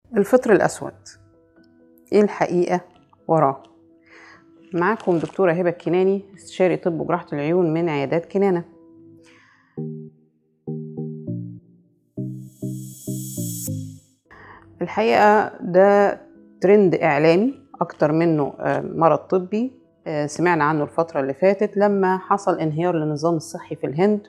الفطر الأسود إيه الحقيقة وراه؟ معاكم دكتورة هبة الكناني استشاري طب وجراحة العيون من عيادات كنانة الحقيقة ده ترند إعلامي أكتر منه آه، مرض طبي آه، سمعنا عنه الفترة اللي فاتت لما حصل انهيار للنظام الصحي في الهند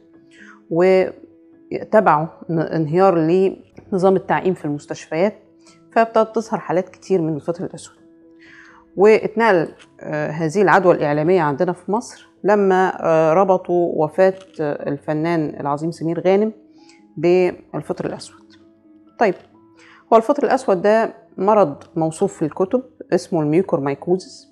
وتبعه انهيار لنظام التعقيم في المستشفيات فابتدت تظهر حالات كتير من الفطر الأسود واتنقل آه، هذه العدوى الإعلامية عندنا في مصر لما آه، ربطوا وفاة آه، الفنان العظيم سمير غانم بالفطر الأسود طيب هو الفطر الأسود ده مرض موصوف في الكتب اسمه الميوكورمايكوزس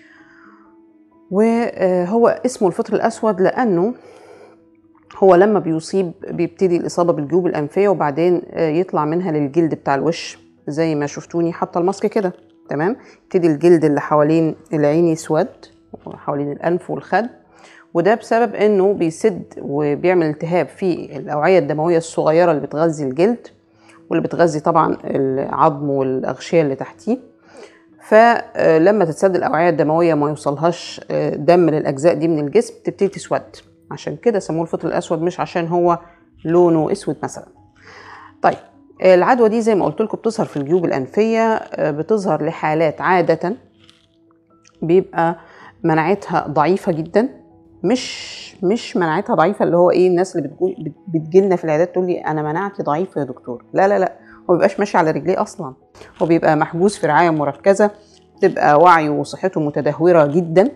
وهو اسمه الفطر الأسود لأنه هو لما بيصيب بيبتدي الإصابة بالجيوب الأنفية وبعدين يطلع منها للجلد بتاع الوش زي ما شفتوني حاطة الماسك كده تمام يبتدي الجلد اللي حوالين العين يسود وحوالين الأنف والخد وده بسبب انه بيسد وبيعمل التهاب في الاوعيه الدمويه الصغيره اللي بتغذي الجلد واللي بتغذي طبعا العظم والاغشيه اللي تحتيه فلما تتسد الاوعيه الدمويه ما يوصلهاش دم للاجزاء دي من الجسم تبتدي تسود عشان كده سموه الفطر الاسود مش عشان هو لونه اسود مثلا طيب العدوى دي زي ما قلت لكم بتظهر في الجيوب الانفيه بتظهر لحالات عاده بيبقى مناعتها ضعيفه جدا مش مش مناعتها ضعيفه اللي هو ايه الناس اللي بتقول بتجيلنا في العيادات تقول لي انا مناعتي ضعيفه يا دكتور لا لا لا هو بيبقاش ماشي على رجليه اصلا هو بيبقى محجوز في رعايه مركزه تبقى وعيه وصحته متدهوره جدا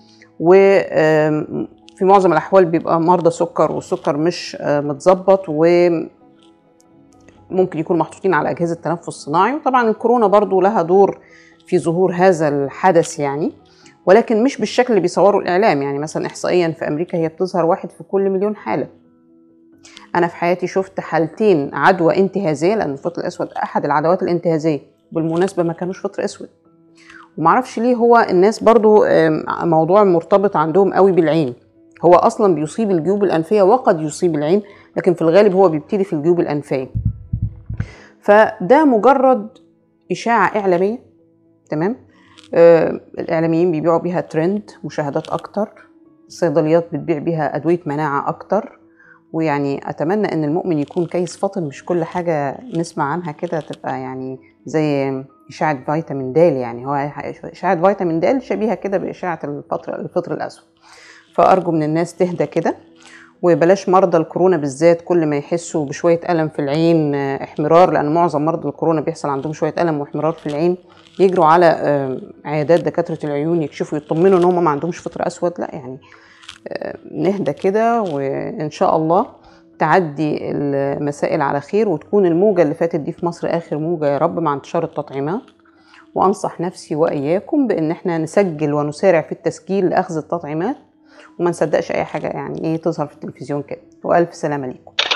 وفي معظم الاحوال بيبقى مرضى سكر والسكر مش متظبط وممكن يكون محطوطين على اجهزه تنفس صناعي وطبعا الكورونا برضو لها دور في ظهور هذا الحدث يعني ولكن مش بالشكل اللي بيصوره الاعلام يعني مثلا احصائيا في امريكا هي بتظهر واحد في كل مليون حاله انا في حياتي شفت حالتين عدوى انتهازيه لان الفطر الاسود احد العدوات الانتهازيه بالمناسبه ما كانوش فطر اسود ومعرفش ليه هو الناس برضو موضوع مرتبط عندهم قوي بالعين هو اصلا بيصيب الجيوب الانفيه وقد يصيب العين لكن في الغالب هو بيبتدي في الجيوب الانفيه فده مجرد اشاعه اعلاميه تمام آه الاعلاميين بيبيعوا بيها ترند مشاهدات اكتر الصيدليات بتبيع بيها ادويه مناعه اكتر ويعني اتمنى ان المؤمن يكون كيس فطن مش كل حاجه نسمع عنها كده تبقى يعني زي اشاعه فيتامين د يعني هو اشاعه فيتامين د شبيهه كده باشاعه الفطر الفطر الاسود فارجو من الناس تهدى كده وبلاش مرضى الكورونا بالذات كل ما يحسوا بشويه الم في العين احمرار لان معظم مرضى الكورونا بيحصل عندهم شويه الم واحمرار في العين يجروا على عيادات دكاتره العيون يكشفوا يطمنوا ان هم ما عندهمش فطر اسود لا يعني نهدى كده وان شاء الله تعدي المسائل على خير وتكون الموجة اللي فاتت دي في مصر آخر موجة يا رب مع انتشار التطعيمات وأنصح نفسي وإياكم بإن احنا نسجل ونسارع في التسجيل لأخذ التطعيمات وما نصدقش أي حاجة يعني إيه تظهر في التلفزيون كده وألف سلامة ليكم